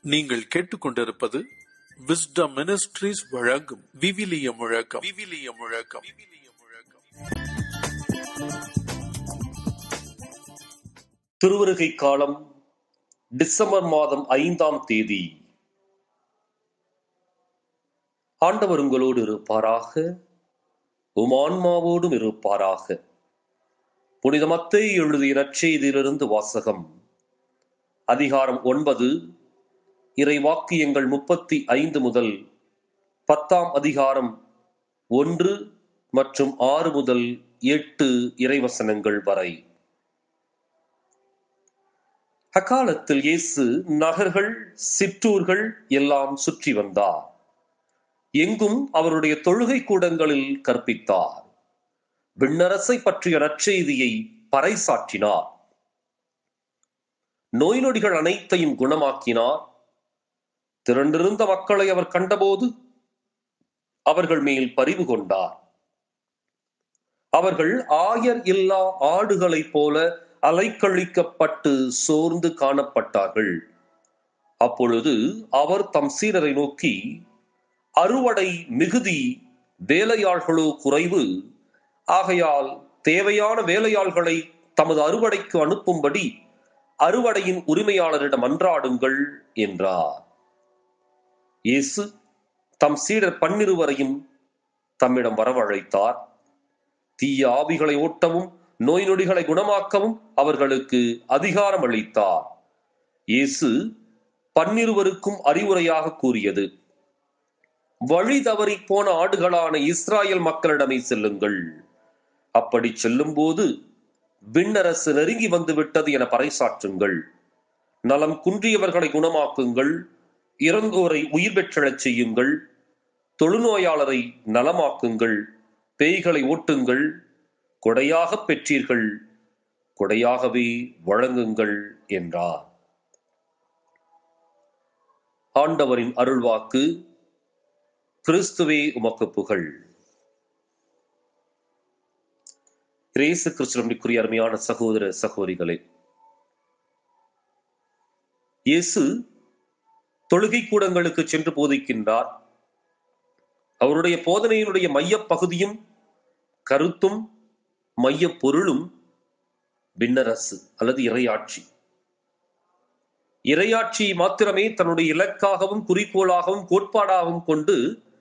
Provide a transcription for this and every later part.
நீங்கள் கேட்டுக்கொண்டிருப்பது wisdom ministries வழங்கும் விவிலிய முழக்கம் விவிலிய முழக்கம் விவிலிய முழக்கம் திருவருகை காலம் டிசம்பர் மாதம் ஐந்தாம் தேதி ஆண்டவர் உங்களோடு இருப்பாராக உம் ஆன்மாவோடும் இருப்பாராக புனித மத்தை எழுதிய நற்செய்தியிலிருந்து வாசகம் அதிகாரம் ஒன்பது இறை வாக்கியங்கள் முப்பத்தி ஐந்து முதல் பத்தாம் அதிகாரம் ஒன்று மற்றும் ஆறு முதல் எட்டு இறைவசனங்கள் வரை அக்காலத்தில் இயேசு நகர்கள் சிற்றூர்கள் எல்லாம் சுற்றி வந்தார் எங்கும் அவருடைய தொழுகை கூடங்களில் கற்பித்தார் விண்ணரசை பற்றிய நற்செய்தியை பறைசாற்றினார் நோய் நொடிகள் அனைத்தையும் குணமாக்கினார் திரண்டிருந்த மக்களை அவர் கண்டபோது அவர்கள் மேல் பரிவு கொண்டார் அவர்கள் ஆயர் இல்லா ஆடுகளைப் போல அலைக்கழிக்கப்பட்டு சோர்ந்து காணப்பட்டார்கள் அப்பொழுது அவர் தம் சீரரை நோக்கி அறுவடை மிகுதி வேலையாள்களோ குறைவு ஆகையால் தேவையான வேலையாள்களை தமது அறுவடைக்கு அனுப்பும்படி அறுவடையின் உரிமையாளரிடம் அன்றாடுங்கள் என்றார் இயேசு தம் சீடர் பன்னிருவரையும் தம்மிடம் வரவழைத்தார் தீய ஆவிகளை ஓட்டவும் நோய் நொடிகளை குணமாக்கவும் அவர்களுக்கு அதிகாரம் அளித்தார் இயேசு பன்னிருவருக்கும் அறிவுரையாக கூறியது வழி தவறி போன ஆடுகளான இஸ்ராயல் மக்களிடமே செல்லுங்கள் அப்படி செல்லும்போது விண்ணரசு நெருங்கி வந்து விட்டது என பறைசாற்றுங்கள் நலம் குன்றியவர்களை குணமாக்குங்கள் இறந்தோரை உயிர் பெற்றெழச் செய்யுங்கள் தொழுநோயாளரை நலமாக்குங்கள் பேய்களை ஓட்டுங்கள் கொடையாக பெற்றீர்கள் கொடையாகவே வழங்குங்கள் என்றார் ஆண்டவரின் அருள்வாக்கு கிறிஸ்துவே உமக்கு புகழ் கிரேசு கிறிஸ்துவனுக்குரிய அருமையான சகோதர சகோதரிகளே இயேசு தொழுகை கூடங்களுக்கு சென்று போதிக்கின்றார் அவருடைய போதனையினுடைய மையப் பகுதியும் கருத்தும் மைய பொருளும் விண்ணரசு அல்லது இறையாட்சி இறையாட்சி மாத்திரமே தன்னுடைய இலக்காகவும் குறிக்கோளாகவும் கோட்பாடாகவும் கொண்டு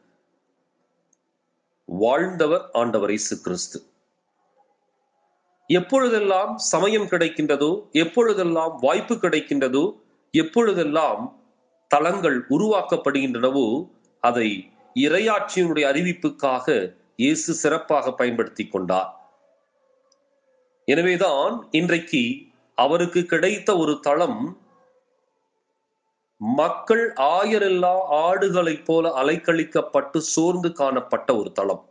வாழ்ந்தவர் ஆண்டவர் இயேசு கிறிஸ்து எப்பொழுதெல்லாம் சமயம் கிடைக்கின்றதோ எப்பொழுதெல்லாம் வாய்ப்பு கிடைக்கின்றதோ எப்பொழுதெல்லாம் தளங்கள் உருவாக்கப்படுகின்றனவோ அதை இறையாட்சியினுடைய அறிவிப்புக்காக இயேசு சிறப்பாக பயன்படுத்தி கொண்டார் எனவேதான் இன்றைக்கு அவருக்கு கிடைத்த ஒரு தளம் மக்கள் ஆயரில்லா ஆடுகளைப் போல அலைக்கழிக்கப்பட்டு சோர்ந்து காணப்பட்ட ஒரு தளம்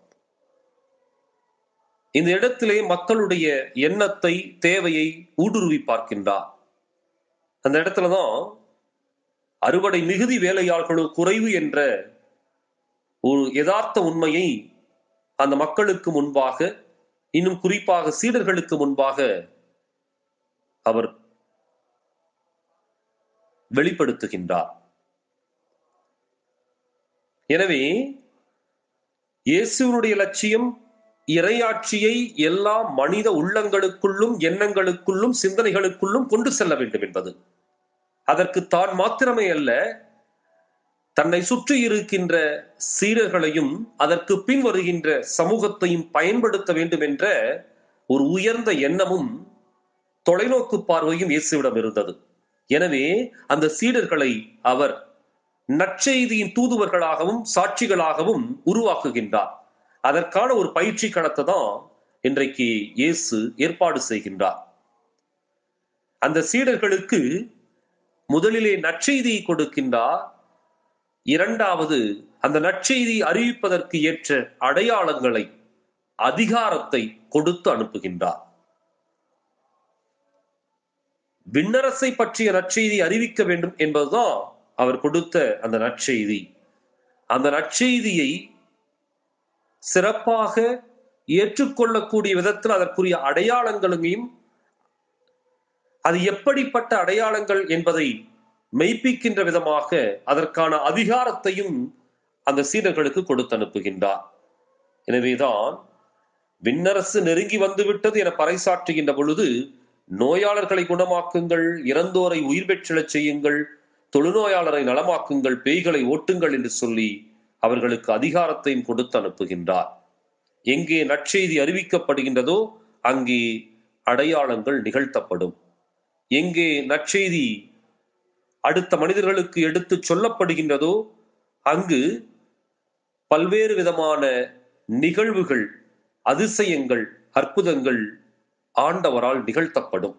இந்த இடத்திலே மக்களுடைய எண்ணத்தை தேவையை ஊடுருவி பார்க்கின்றார் அந்த இடத்துலதான் அறுவடை மிகுதி வேலையாள்களோ குறைவு என்ற ஒரு யதார்த்த உண்மையை அந்த மக்களுக்கு முன்பாக இன்னும் குறிப்பாக சீடர்களுக்கு முன்பாக அவர் வெளிப்படுத்துகின்றார் எனவே இயேசுவனுடைய லட்சியம் இறையாட்சியை எல்லா மனித உள்ளங்களுக்குள்ளும் எண்ணங்களுக்குள்ளும் சிந்தனைகளுக்குள்ளும் கொண்டு செல்ல வேண்டும் என்பது அதற்கு தான் மாத்திரமே அல்ல தன்னை சுற்றி இருக்கின்ற சீடர்களையும் அதற்கு பின் வருகின்ற சமூகத்தையும் பயன்படுத்த வேண்டும் என்ற ஒரு உயர்ந்த எண்ணமும் தொலைநோக்கு பார்வையும் இயேசுவிடம் இருந்தது எனவே அந்த சீடர்களை அவர் நற்செய்தியின் தூதுவர்களாகவும் சாட்சிகளாகவும் உருவாக்குகின்றார் அதற்கான ஒரு பயிற்சி களத்தை தான் இன்றைக்கு இயேசு ஏற்பாடு செய்கின்றார் அந்த சீடர்களுக்கு முதலிலே நற்செய்தியை கொடுக்கின்றார் இரண்டாவது அந்த நற்செய்தி அறிவிப்பதற்கு ஏற்ற அடையாளங்களை அதிகாரத்தை கொடுத்து அனுப்புகின்றார் விண்ணரசை பற்றிய நற்செய்தி அறிவிக்க வேண்டும் என்பதுதான் அவர் கொடுத்த அந்த நற்செய்தி அந்த நற்செய்தியை சிறப்பாக ஏற்றுக்கொள்ளக்கூடிய விதத்தில் அதற்குரிய அடையாளங்களையும் அது எப்படிப்பட்ட அடையாளங்கள் என்பதை மெய்ப்பிக்கின்ற விதமாக அதற்கான அதிகாரத்தையும் அந்த சீடர்களுக்கு கொடுத்து அனுப்புகின்றார் எனவேதான் விண்ணரசு நெருங்கி வந்துவிட்டது என பறைசாற்றுகின்ற பொழுது நோயாளர்களை குணமாக்குங்கள் இறந்தோரை உயிர் பெற்றெழச் செய்யுங்கள் தொழுநோயாளரை நலமாக்குங்கள் பேய்களை ஓட்டுங்கள் என்று சொல்லி அவர்களுக்கு அதிகாரத்தையும் கொடுத்து அனுப்புகின்றார் எங்கே நற்செய்தி அறிவிக்கப்படுகின்றதோ அங்கே அடையாளங்கள் நிகழ்த்தப்படும் எங்கே நற்செய்தி அடுத்த மனிதர்களுக்கு எடுத்து சொல்லப்படுகின்றதோ அங்கு பல்வேறு விதமான நிகழ்வுகள் அதிசயங்கள் அற்புதங்கள் ஆண்டவரால் நிகழ்த்தப்படும்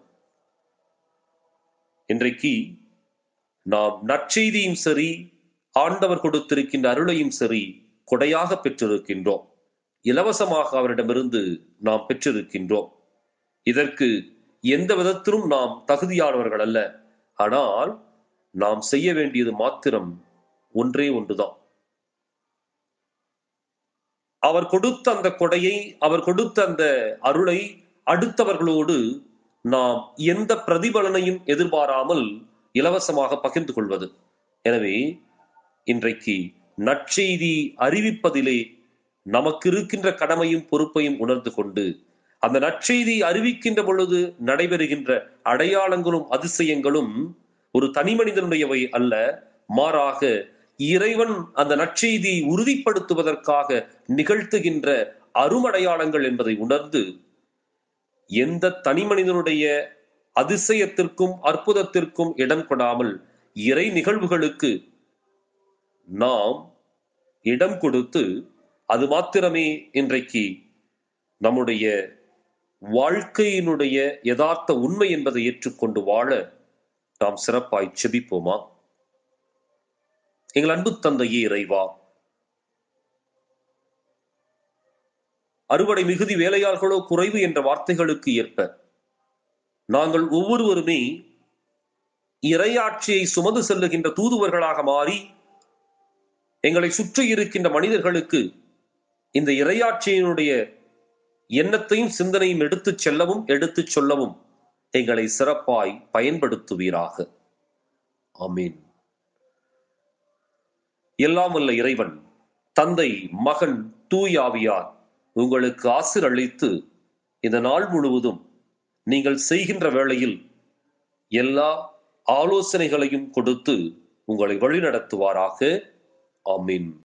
இன்றைக்கு நாம் நற்செய்தியும் சரி ஆண்டவர் கொடுத்திருக்கின்ற அருளையும் சரி கொடையாக பெற்றிருக்கின்றோம் இலவசமாக அவரிடமிருந்து நாம் பெற்றிருக்கின்றோம் இதற்கு எந்த விதத்திலும் நாம் தகுதியானவர்கள் அல்ல ஆனால் நாம் செய்ய வேண்டியது மாத்திரம் ஒன்றே ஒன்றுதான் அவர் கொடுத்த அந்த கொடையை அவர் கொடுத்த அந்த அருளை அடுத்தவர்களோடு நாம் எந்த பிரதிபலனையும் எதிர்பாராமல் இலவசமாக பகிர்ந்து கொள்வது எனவே இன்றைக்கு நற்செய்தி அறிவிப்பதிலே நமக்கு இருக்கின்ற கடமையும் பொறுப்பையும் உணர்ந்து கொண்டு அந்த நற்செய்தி அறிவிக்கின்ற பொழுது நடைபெறுகின்ற அடையாளங்களும் அதிசயங்களும் ஒரு தனி மனிதனுடையவை அல்ல மாறாக இறைவன் அந்த நற்செய்தியை உறுதிப்படுத்துவதற்காக நிகழ்த்துகின்ற அருமடையாளங்கள் என்பதை உணர்ந்து எந்த தனி மனிதனுடைய அதிசயத்திற்கும் அற்புதத்திற்கும் இடம் கொடாமல் இறை நிகழ்வுகளுக்கு நாம் இடம் கொடுத்து அது மாத்திரமே இன்றைக்கு நம்முடைய வாழ்க்கையினுடைய யதார்த்த உண்மை என்பதை ஏற்றுக்கொண்டு வாழ நாம் சிறப்பாய் செபிப்போமா எங்கள் அன்பு தந்தையே இறைவா அறுவடை மிகுதி வேலையாள்களோ குறைவு என்ற வார்த்தைகளுக்கு ஏற்ப நாங்கள் ஒவ்வொருவருமே இறையாட்சியை சுமந்து செல்லுகின்ற தூதுவர்களாக மாறி எங்களை சுற்றி இருக்கின்ற மனிதர்களுக்கு இந்த இறையாட்சியினுடைய எண்ணத்தையும் சிந்தனையும் எடுத்துச் செல்லவும் எடுத்துச் சொல்லவும் எங்களை சிறப்பாய் பயன்படுத்துவீராக ஆமீன் எல்லாம் வல்ல இறைவன் தந்தை மகன் தூயாவியார் உங்களுக்கு ஆசிர் அளித்து இந்த நாள் முழுவதும் நீங்கள் செய்கின்ற வேளையில் எல்லா ஆலோசனைகளையும் கொடுத்து உங்களை வழிநடத்துவாராக ஆமீன்